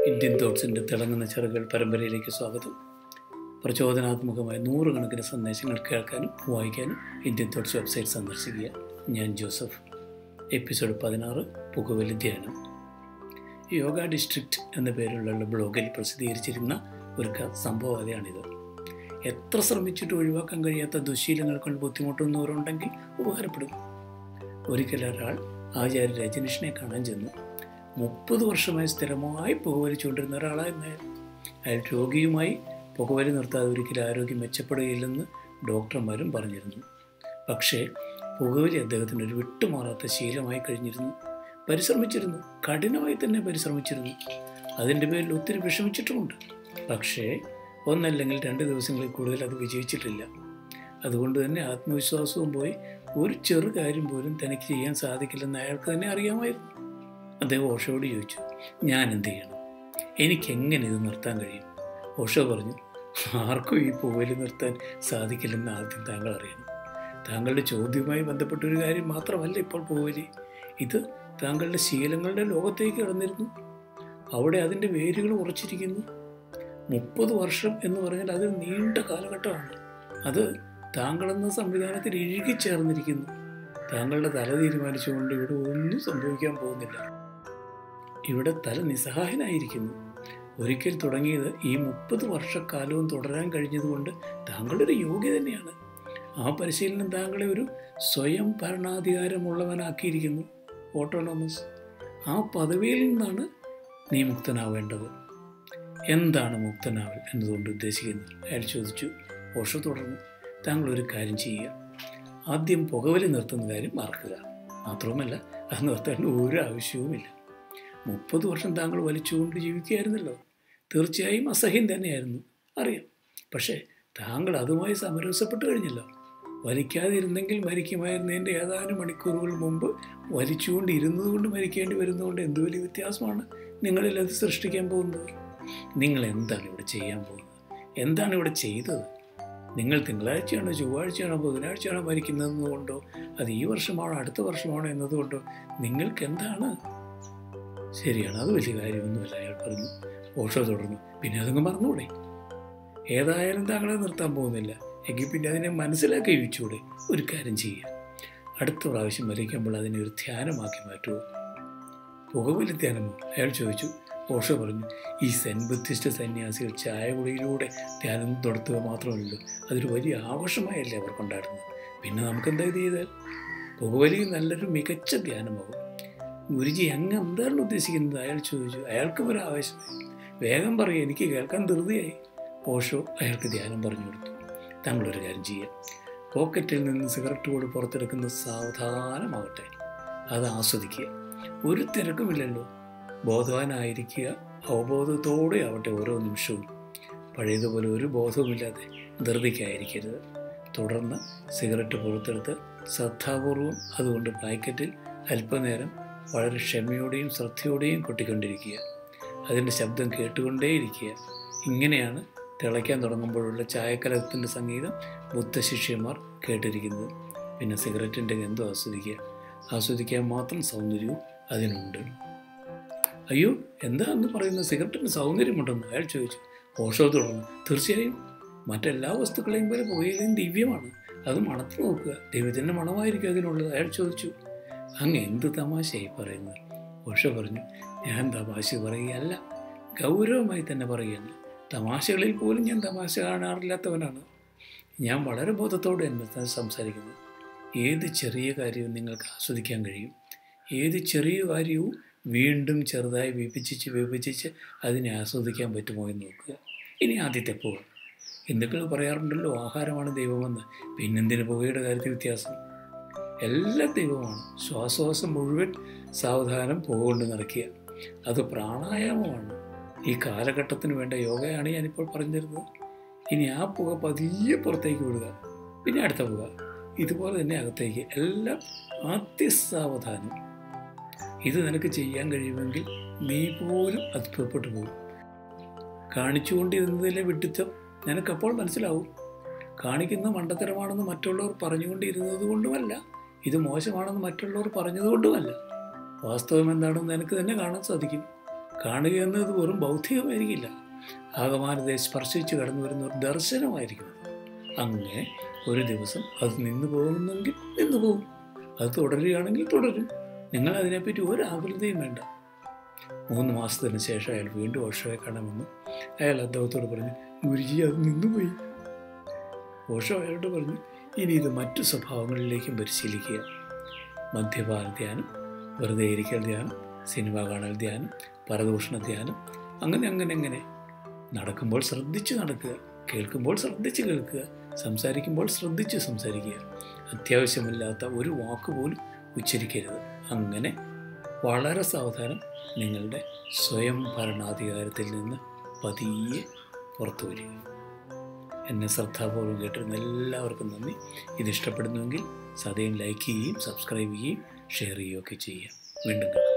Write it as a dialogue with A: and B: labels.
A: Indian തോട്ട്സിൻ്റെ തിളങ്ങുന്ന ചെറുകൾ പരമ്പരയിലേക്ക് സ്വാഗതം പ്രചോദനാത്മകമായ നൂറുകണക്കിന് സന്ദേശങ്ങൾ കേൾക്കാനും വായിക്കാനും ഇന്ത്യൻ തോട്ട്സ് വെബ്സൈറ്റ് സന്ദർശിക്കുക ഞാൻ ജോസഫ് എപ്പിസോഡ് പതിനാറ് പുകവലി ധ്യാനം യോഗ ഡിസ്ട്രിക്റ്റ് എന്ന പേരിലുള്ള ബ്ലോഗിൽ പ്രസിദ്ധീകരിച്ചിരുന്ന ഒരു ക- സംഭവകഥയാണിത് എത്ര ശ്രമിച്ചിട്ട് ഒഴിവാക്കാൻ കഴിയാത്ത ദുശീലങ്ങൾ കൊണ്ട് ബുദ്ധിമുട്ടുന്നവരുണ്ടെങ്കിൽ ഉപകാരപ്പെടും ഒരിക്കൽ ഒരാൾ ആചാര്യ രജനീഷിനെ കാണാൻ ചെന്നു മുപ്പത് വർഷമായി സ്ഥിരമായി പുകവലിച്ചുകൊണ്ടിരുന്ന ഒരാളായിരുന്നു അയാൾ അയാൾ രോഗിയുമായി പുകവലി നിർത്താതെ ഒരിക്കലും ആരോഗ്യം മെച്ചപ്പെടുകയില്ലെന്ന് ഡോക്ടർമാരും പറഞ്ഞിരുന്നു പക്ഷേ പുകവലി അദ്ദേഹത്തിന് ഒരു വിട്ടുമാറാത്ത ശീലമായി കഴിഞ്ഞിരുന്നു പരിശ്രമിച്ചിരുന്നു കഠിനമായി തന്നെ പരിശ്രമിച്ചിരുന്നു അതിൻ്റെ പേരിൽ ഒത്തിരി വിഷമിച്ചിട്ടുമുണ്ട് പക്ഷേ ഒന്നല്ലെങ്കിൽ രണ്ട് ദിവസങ്ങളിൽ കൂടുതൽ അത് വിജയിച്ചിട്ടില്ല അതുകൊണ്ട് തന്നെ ആത്മവിശ്വാസവും പോയി ഒരു ചെറു കാര്യം പോലും തനിക്ക് ചെയ്യാൻ സാധിക്കില്ലെന്ന് അയാൾക്ക് തന്നെ അറിയാമായിരുന്നു അദ്ദേഹം ഓഷോയോട് ചോദിച്ചു ഞാൻ എന്ത് ചെയ്യണം എനിക്ക് എങ്ങനെ ഇത് നിർത്താൻ കഴിയും ഓഷോ പറഞ്ഞു ആർക്കും ഈ പുകവലി നിർത്താൻ സാധിക്കില്ലെന്ന് ആദ്യം താങ്കൾ അറിയണം താങ്കളുടെ ചോദ്യവുമായി ബന്ധപ്പെട്ട ഒരു കാര്യം മാത്രമല്ല ഇപ്പോൾ പുകവലി ഇത് താങ്കളുടെ ശീലങ്ങളുടെ ലോകത്തേക്ക് കടന്നിരുന്നു അവിടെ അതിൻ്റെ വേരുകൾ ഉറച്ചിരിക്കുന്നു മുപ്പത് വർഷം എന്ന് പറഞ്ഞാൽ അത് നീണ്ട കാലഘട്ടമാണ് അത് താങ്കളെന്ന സംവിധാനത്തിൽ ഇഴുകിച്ചേർന്നിരിക്കുന്നു താങ്കളുടെ തല തീരുമാനിച്ചുകൊണ്ട് ഇവിടെ ഒന്നും സംഭവിക്കാൻ പോകുന്നില്ല ഇവിടെ തല നിസ്സഹായനായിരിക്കുന്നു ഒരിക്കൽ തുടങ്ങിയത് ഈ മുപ്പത് വർഷക്കാലവും തുടരാൻ കഴിഞ്ഞതുകൊണ്ട് താങ്കളുടെ ഒരു യോഗ്യ തന്നെയാണ് ആ പരിശീലനം താങ്കളെ ഒരു സ്വയം ഭരണാധികാരമുള്ളവനാക്കിയിരിക്കുന്നു ഓട്ടോണോമസ് ആ പദവിയിൽ നിന്നാണ് നീ മുക്തനാവേണ്ടത് എന്താണ് മുക്തനാവൽ എന്നതുകൊണ്ട് ഉദ്ദേശിക്കുന്നത് അയാൾ ചോദിച്ചു ഓഷോ തുടർന്നു താങ്കൾ ഒരു കാര്യം ചെയ്യുക ആദ്യം പുകവലി നിർത്തുന്ന കാര്യം മറക്കുക മാത്രവുമല്ല അത് നിർത്തേണ്ട ഒരു ആവശ്യവുമില്ല മുപ്പത് വർഷം താങ്കൾ വലിച്ചുകൊണ്ട് ജീവിക്കുകയായിരുന്നല്ലോ തീർച്ചയായും അസഹ്യം തന്നെയായിരുന്നു അറിയാം പക്ഷേ താങ്കൾ അതുമായി സമരസപ്പെട്ട് കഴിഞ്ഞല്ലോ വലിക്കാതിരുന്നെങ്കിൽ മരിക്കുമായിരുന്നതിൻ്റെ ഏതാനും മണിക്കൂറുകൾ മുമ്പ് വലിച്ചുകൊണ്ട് ഇരുന്നത് കൊണ്ട് മരിക്കേണ്ടി വരുന്നതുകൊണ്ട് എന്ത് വലിയ വ്യത്യാസമാണ് നിങ്ങളിൽ അത് സൃഷ്ടിക്കാൻ പോകുന്നത് നിങ്ങൾ എന്താണ് ഇവിടെ ചെയ്യാൻ പോകുന്നത് എന്താണ് ഇവിടെ ചെയ്തത് നിങ്ങൾ തിങ്കളാഴ്ചയാണോ ചൊവ്വാഴ്ചയാണോ ബുധനാഴ്ചയാണോ മരിക്കുന്നത് കൊണ്ടോ അത് ഈ വർഷമാണോ അടുത്ത വർഷമാണോ എന്നതുകൊണ്ടോ നിങ്ങൾക്ക് എന്താണ് ശരിയാണ് അത് വലിയ കാര്യമൊന്നുമല്ല അയാൾ പറഞ്ഞു ഓഷോ തുടർന്നു പിന്നെ അതങ്ങ് മറന്നുകൂടെ ഏതായാലും താങ്കളെ നിർത്താൻ പോകുന്നില്ല എങ്കിൽ പിന്നെ അതിനെ മനസ്സിലാക്കി ജീവിച്ചൂടെ ഒരു കാര്യം ചെയ്യുക അടുത്ത പ്രാവശ്യം മരിക്കുമ്പോൾ അതിനെ ഒരു ധ്യാനമാക്കി മാറ്റുമോ പുകവലി ധ്യാനമോ അയാൾ ചോദിച്ചു ഓഷോ പറഞ്ഞു ഈ സെൻ ബുദ്ധിസ്റ്റ് സന്യാസികൾ ചായ കുടിയിലൂടെ ധ്യാനം നടത്തുക മാത്രമല്ലല്ലോ അതൊരു വലിയ ആഘോഷമായല്ലേ അവർ കൊണ്ടാടുന്നത് പിന്നെ നമുക്കെന്താ ഇത് ചെയ്താൽ പുകവലി നല്ലൊരു മികച്ച ധ്യാനമാകും ഗുരുജി അങ്ങ് എന്താണ് ഉദ്ദേശിക്കുന്നത് അയാൾ ചോദിച്ചു അയാൾക്കും ഒരു ആവേശമായി വേഗം പറയും എനിക്ക് കേൾക്കാൻ ധൃതിയായി ഓഷോ അയാൾക്ക് ധ്യാനം പറഞ്ഞു കൊടുത്തു താങ്കളൊരു കാര്യം ചെയ്യുക പോക്കറ്റിൽ നിന്ന് സിഗരറ്റ് കൂടി പുറത്തെടുക്കുന്നത് സാവധാനമാവട്ടെ അത് ആസ്വദിക്കുക ഒരു തിരക്കുമില്ലല്ലോ ബോധവാനായിരിക്കുക അവബോധത്തോടെ ആവട്ടെ ഓരോ നിമിഷവും പഴയതുപോലെ ഒരു ബോധവുമില്ലാതെ ധൃതിക്കായിരിക്കരുത് തുടർന്ന് സിഗരറ്റ് പുറത്തെടുത്ത് ശ്രദ്ധാപൂർവം അതുകൊണ്ട് പാക്കറ്റിൽ അല്പനേരം വളരെ ക്ഷമയോടെയും ശ്രദ്ധയോടെയും കൊട്ടിക്കൊണ്ടിരിക്കുക അതിൻ്റെ ശബ്ദം കേട്ടുകൊണ്ടേയിരിക്കുക ഇങ്ങനെയാണ് തിളയ്ക്കാൻ തുടങ്ങുമ്പോഴുള്ള ചായക്കലത്തിൻ്റെ സംഗീതം ബുദ്ധശിഷ്യന്മാർ കേട്ടിരിക്കുന്നത് പിന്നെ സിഗരറ്റിൻ്റെ ഗന്ധം ആസ്വദിക്കുക ആസ്വദിക്കാൻ മാത്രം സൗന്ദര്യവും അതിനുണ്ട് അയ്യോ എന്താ എന്ന് പറയുന്ന സിഗരറ്റിന് സൗന്ദര്യമുണ്ടെന്ന് അയാൾ ചോദിച്ചു ഓഷോ തുടർന്നു തീർച്ചയായും മറ്റെല്ലാ വസ്തുക്കളെയും പോലെ പുകയിലെയും ദിവ്യമാണ് അത് മണത്ത് നോക്കുക ദൈവത്തിൻ്റെ മണമായിരിക്കും അതിനുള്ളത് അയാൾ ചോദിച്ചു അങ്ങ് എന്ത് തമാശയായി പറയുന്നത് ഓഷോ പറഞ്ഞു ഞാൻ തമാശ പറയുകയല്ല ഗൗരവമായി തന്നെ പറയുകയാണ് തമാശകളിൽ പോലും ഞാൻ തമാശ കാണാറില്ലാത്തവനാണ് ഞാൻ വളരെ ബോധത്തോടെ തന്നെ ത- സംസാരിക്കുന്നത് ഏത് ചെറിയ കാര്യവും നിങ്ങൾക്ക് ആസ്വദിക്കാൻ കഴിയും ഏത് ചെറിയ കാര്യവും വീണ്ടും ചെറുതായി വിഭജിച്ച് വിഭജിച്ച് അതിനെ ആസ്വദിക്കാൻ പറ്റുമോ എന്ന് നോക്കുക ഇനി ആദ്യത്തെ പുക ഹിന്ദുക്കൾ പറയാറുണ്ടല്ലോ ആഹാരമാണ് ദൈവമെന്ന് പിന്നെന്തിന് പുകയുടെ കാര്യത്തിൽ വ്യത്യാസം എല്ലാം ദൈവമാണ് ശ്വാസോസം മുഴുവൻ സാവധാനം പുക കൊണ്ട് നിറയ്ക്കുക അത് പ്രാണായാമമാണ് ഈ കാലഘട്ടത്തിന് വേണ്ട യോഗയാണ് ഞാനിപ്പോൾ പറഞ്ഞിരുന്നത് ഇനി ആ പുക പതിയെ പുറത്തേക്ക് വിടുക പിന്നെ അടുത്ത പുക ഇതുപോലെ തന്നെ അകത്തേക്ക് എല്ലാം അതിസാവധാനം ഇത് നിനക്ക് ചെയ്യാൻ കഴിയുമെങ്കിൽ നീ പോലും അത്ഭുതപ്പെട്ടു പോകും കാണിച്ചുകൊണ്ടിരുന്നതിലെ വിഡിത്തം നിനക്കപ്പോൾ മനസ്സിലാവും കാണിക്കുന്ന മണ്ടത്തരമാണെന്ന് മറ്റുള്ളവർ പറഞ്ഞുകൊണ്ടിരുന്നത് കൊണ്ടുമല്ല ഇത് മോശമാണെന്ന് മറ്റുള്ളവർ പറഞ്ഞതുകൊണ്ടുമല്ല വാസ്തവം എന്താണെന്ന് നിനക്ക് തന്നെ കാണാൻ സാധിക്കും കാണുക എന്നത് വെറും ബൗദ്ധികമായിരിക്കില്ല ആകമാനത്തെ സ്പർശിച്ച് കടന്നു വരുന്ന ഒരു ദർശനമായിരിക്കും അത്. അങ്ങനെ ഒരു ദിവസം അത് നിന്നു പോകുന്നെങ്കിൽ നിന്നു പോകും അത് തുടരുകയാണെങ്കിൽ തുടരും നിങ്ങൾ അതിനെപ്പറ്റി ഒരു ആകുലതയും വേണ്ട മൂന്ന് മാസത്തിന് ശേഷം അയാൾ വീണ്ടും ഓഷോയെ കാണാമെന്ന് അയാൾ അദ്ദേഹത്തോട് പറഞ്ഞു ഗുരുജി അത് നിന്നുപോയി ഓഷോ അയാളോട് പറഞ്ഞു ഇനി ഇത് മറ്റു സ്വഭാവങ്ങളിലേക്കും പരിശീലിക്കുക മദ്യപാന ധ്യാനം വെറുതെ ഇരിക്കൽ ധ്യാനം സിനിമ കാണൽ ധ്യാനം പരദൂഷണ ധ്യാനം അങ്ങനെ അങ്ങനെ അങ്ങനെ നടക്കുമ്പോൾ ശ്രദ്ധിച്ച് നടക്കുക കേൾക്കുമ്പോൾ ശ്രദ്ധിച്ച് കേൾക്കുക സംസാരിക്കുമ്പോൾ ശ്രദ്ധിച്ച് സംസാരിക്കുക അത്യാവശ്യമില്ലാത്ത ഒരു വാക്ക് പോലും ഉച്ചരിക്കരുത് അങ്ങനെ വളരെ സാവധാനം നിങ്ങളുടെ സ്വയം ഭരണാധികാരത്തിൽ നിന്ന് പതിയെ പുറത്തു വരിക എന്നെ ശ്രദ്ധാപൂർവ്വം കേട്ടിരുന്ന എല്ലാവർക്കും നന്ദി ഇത് ഇഷ്ടപ്പെടുന്നുവെങ്കിൽ സദയം ലൈക്ക് ചെയ്യുകയും സബ്സ്ക്രൈബ് ചെയ്യുകയും ഷെയർ ചെയ്യുകയൊക്കെ ചെയ്യുക വീണ്ടും കാണാം